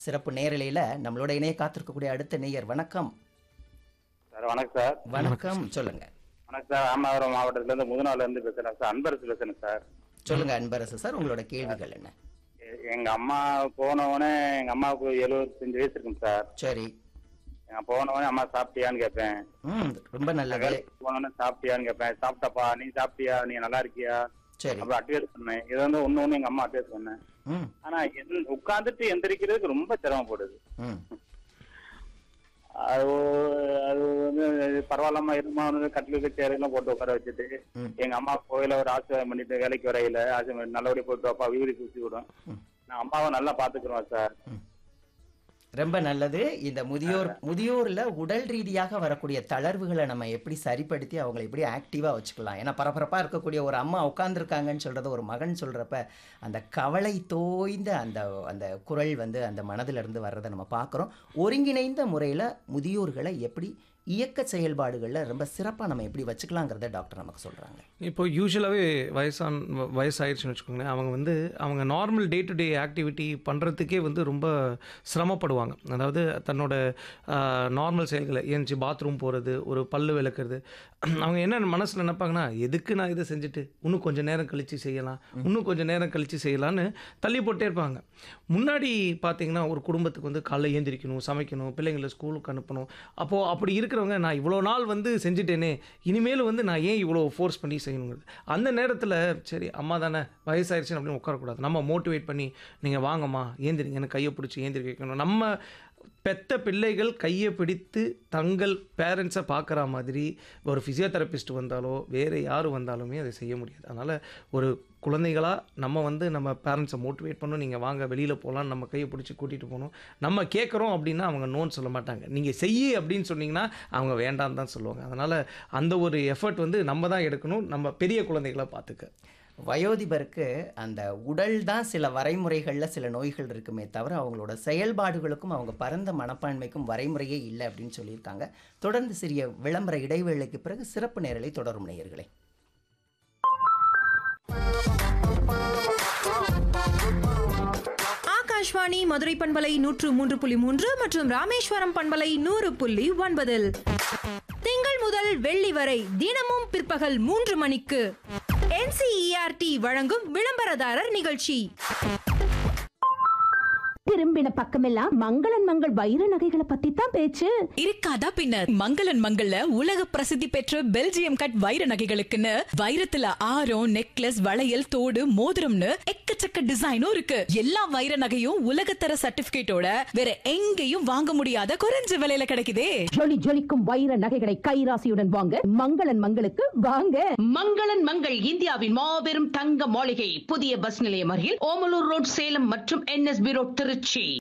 சிறப்பு நேரலையில் நம்மளோட இணைய காத்திருக்கக்கூடிய அடுத்த நேயர் வணக்கம் சார் வணக்கம் சார் வணக்கம் சொல்லுங்க வணக்கம் சார் ராமநாதபுரம் மாவட்டத்திலேருந்து முதுநாள்லேருந்து பேசுகிறேன் சார் அன்பரசு பேசுகிறேன் சார் சொல்லுங்க அன்பரசு சார் உங்களோட கேள்விகள் என்ன எ- எங்க அம்மா போனவொடனே எங்க அம்மாவுக்கு எழுபத்தஞ்சு வயசு இருக்குங்க சார் சரி நான் போனவொடனே அம்மா சாப்பிட்டியான்னு கேட்பேன் ம் ரொம்ப நல்லது வேலைக்கு போனோடனே சாப்பிட்டியான்னு கேட்பேன் சாப்பிட்டப்பா நீ சாப்பிட்டியா நீ நல்லா இருக்கியா சரி அப்புறம் அட்வைஸ் பண்ணேன் இது வந்து ஒன்று ஒன்று எங்க அம்மா அட்வைஸ் பண்ணேன் ம் ஆனா எந்த- உட்கார்ந்துட்டு எந்திரிக்கிறதுக்கு ரொம்ப சிரமப்படுது ம் அது ஒ- அது வந்து பரவாயில்லாம இருமா கட்டிலுக்கு சேரெல்லாம் போட்டு உட்கார வச்சுட்டு ம். எங்க அம்மா கோயில ஒரு ஆசிரியம் பண்ணிட்டு வேலைக்கு வரையில ஆசிரியம் நல்லபடியா போயிட்டு வாப்பா வீடு சுத்தி விடும் ம். நான் அம்மாவை நல்லா பாத்துக்கிறோம் சார் ரொம்ப நல்லது இந்த முதியோர் முதியோர்ல உடல் ரீதியாக வரக்கூடிய தளர்வுகளை நம்ம எப்படி சரிப்படுத்தி அவங்களை எப்படி ஆக்டிவா வச்சுக்கலாம் ஏன்னா பரபரப்பா இருக்கக்கூடிய ஒரு அம்மா உட்கார்ந்துருக்காங்கன்னு சொல்றத ஒரு மகன் சொல்றப்ப அந்த கவலை தோய்ந்த அந்த அந்த குரல் வந்து அந்த மனதில இருந்து வர்றதை நம்ம பார்க்குறோம் ஒருங்கிணைந்த முறையில் முதியோர்களை எப்படி இயக்க செயல்பாடுகளில் ரொம்ப சிறப்பாக நம்ம எப்படி வச்சுக்கலாங்கிறத டாக்டர் நமக்கு சொல்றாங்க இப்போ யூஸ்வலாகவே வயசான் வ- வயசாயிருச்சுன்னு வச்சுக்கோங்களேன் அவங்க வந்து அவங்க normal day to day activity பண்ணுறதுக்கே வந்து ரொம்ப சிரமப்படுவாங்க அதாவது தன்னோட நார்மல் செயல்களை ஏஞ்சி பாத்ரூம் போகிறது ஒரு பல்லு விளக்குறது அவங்க என்ன மனசில் நினைப்பாங்கன்னா எதுக்கு நான் இதை செஞ்சுட்டு இன்னும் கொஞ்சம் நேரம் கழித்து செய்யலாம் இன்னும் கொஞ்சம் நேரம் கழித்து செய்யலான்னு தள்ளி போட்டே இருப்பாங்க முன்னாடி பார்த்தீங்கன்னா ஒரு குடும்பத்துக்கு வந்து காலைல ஏந்திரிக்கணும் சமைக்கணும் பிள்ளைங்களை ஸ்கூலுக்கு அனுப்பணும் அப்போது அப்படி இருக்கிறவங்க நான் இவ்வளோ நாள் வந்து செஞ்சுட்டேனே இனிமேல் வந்து நான் ஏன் இவ்வளோ ஃபோர்ஸ் பண்ணி செய்யணுங்கிறது அந்த நேரத்தில் சரி அம்மா தானே வயசாயிருச்சுன்னு அப்படின்னு உட்காரக்கூடாது நம்ம மோட்டிவேட் பண்ணி நீங்கள் வாங்கம்மா ஏந்திரிங்கன்னு கையை பிடிச்சி ஏந்திரி வைக்கணும் நம்ம பெத்த பிள்ளைகள் கையை பிடித்து தங்கள் பேரண்ட்ஸை பார்க்குற மாதிரி ஒரு ஃபிசியோதெரபிஸ்ட் வந்தாலோ வேறு யார் வந்தாலுமே அதை செய்ய முடியாது அதனால் ஒரு குழந்தைகளாக நம்ம வந்து நம்ம பேரண்ட்ஸை மோட்டிவேட் பண்ணணும் நீங்கள் வாங்க வெளியில் போகலாம் நம்ம கையை பிடிச்சி கூட்டிகிட்டு போகணும் நம்ம கேட்குறோம் அப்படின்னா அவங்க நோன்னு சொல்ல மாட்டாங்க நீங்கள் செய்யி அப்படின்னு சொன்னீங்கன்னா அவங்க வேண்டாம் தான் சொல்லுவாங்க அதனால் அந்த ஒரு எஃபர்ட் வந்து நம்ம தான் எடுக்கணும் நம்ம பெரிய குழந்தைகளை பார்த்துக்க வயோதிபருக்கு அந்த உடல் தான் சில வரைமுறைகளில் சில நோய்கள் இருக்குமே தவிர அவங்களோட செயல்பாடுகளுக்கும் அவங்க பரந்த மனப்பான்மைக்கும் வரைமுறையே இல்லை அப்படின்னு சொல்லியிருக்காங்க தொடர்ந்து சிறிய விளம்பர இடைவேளைக்கு பிறகு சிறப்பு நேரலை தொடரும் நேயர்களே ஆகாஷ்வாணி மதுரை பண்பலை நூற்று மூன்று புள்ளி மூன்று மற்றும் ராமேஸ்வரம் பண்பலை நூறு புள்ளி ஒன்பதில் திங்கள் முதல் வெள்ளி வரை தினமும் பிற்பகல் மூன்று மணிக்கு என்சிஇஆர்டி வழங்கும் விளம்பரதாரர் நிகழ்ச்சி திரும்பின பக்கமெல்லாம் மங்களன் மங்கள் வைர நகைகளை பத்தி தான் பேச்சு இருக்காதா பின்னர் மங்களன் மங்கள்ல உலக பிரசித்தி பெற்ற பெல்ஜியம் கட் வைர நகைகளுக்குன்னு வைரத்துல ஆரம் நெக்லஸ் வளையல் தோடு மோதிரம்னு எக்கச்சக்க டிசைனும் இருக்கு எல்லா வைர நகையும் உலகத்தர சர்டிபிகேட்டோட வேற எங்கேயும் வாங்க முடியாத குறைஞ்ச விலையில கிடைக்குதே ஜொலி ஜொலிக்கும் வைர நகைகளை கைராசியுடன் வாங்க மங்களன் மங்களுக்கு வாங்க மங்களன் மங்கள் இந்தியாவின் மாபெரும் தங்க மாளிகை புதிய பஸ் நிலையம் அருகில் ஓமலூர் ரோட் சேலம் மற்றும் என்எஸ்பி ரோட் திருச்சி